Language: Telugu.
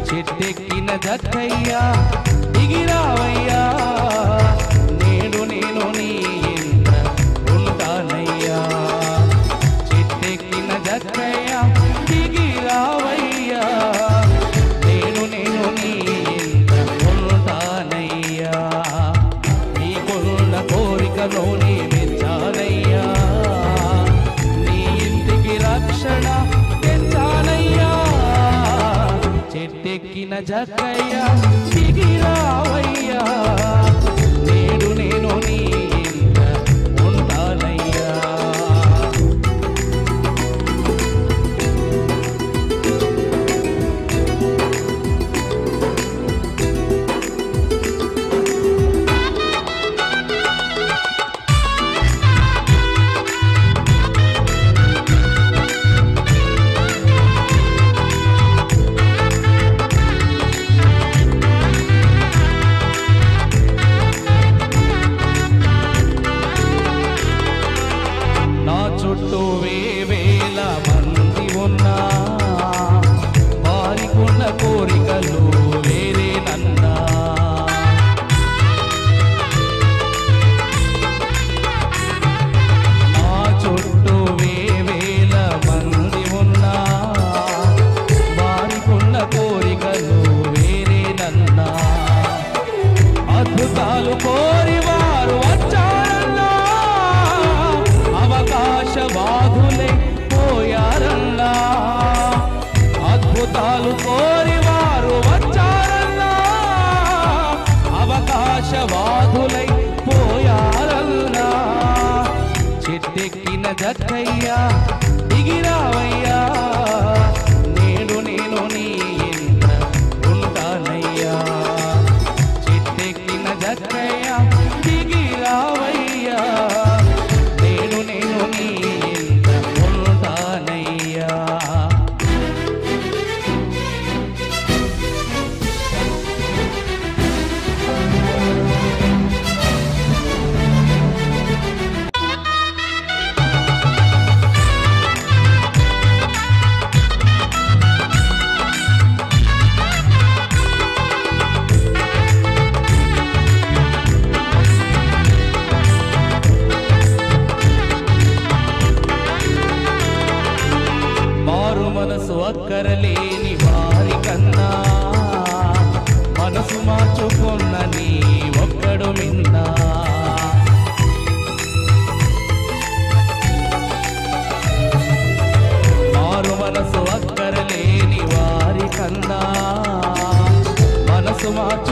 చెట్టెక్కిన జక్కయ్యా దిగిరావయ్యా నేడు నేను నీ ఇంట ఉంటానయ్యా చెట్టెక్కిన జక్కయ్యా దిగిరావయ్యా నేను నేను నీ ఇంట ఉంటానయ్యా నీకున్న కోరికలో నీ మెచ్చానయ్యా నీ ఇంటికి రక్షణ తెచ్చానయ్యా చెట్టెక్కిన జక్కయ్యా దిగిరావయ్యా నేడు నేను నీ ఇంట ఉంటానయ్యా నా చుట్టూ వేవేల మంది ఉన్నా వారికున్న కోరికలు వేరేనన్నా నా చుట్టూ వేవేల మంది ఉన్నా వారికున్న కోరికలు వేరేనన్నా అద్భుతాలు కోరి వారు వచ్చారన్నా అవకాశవాదులై పోయారన్నా అద్భుతాలు కోరి వారు వచ్చారన్నా అవకాశవాదులై పోయారన్నా చెట్టెక్కిన జక్కయ్యా దిగిరావయ్యా నేడు నేను నీ ఇంట ఉంటానయ్యా చెట్టెక్కిన జక్కయ్యా దిగిరావయ్యా నేను నేను నీ ఇంట ఉంటానయ్యా మారు మనసు అక్కరలేని వారి కన్నా మనసు మార్చుకున్న నీ ఒక్కడు మిన్నా మారు మనసు అక్కరలేని వారి కన్నా మనసు మార్చు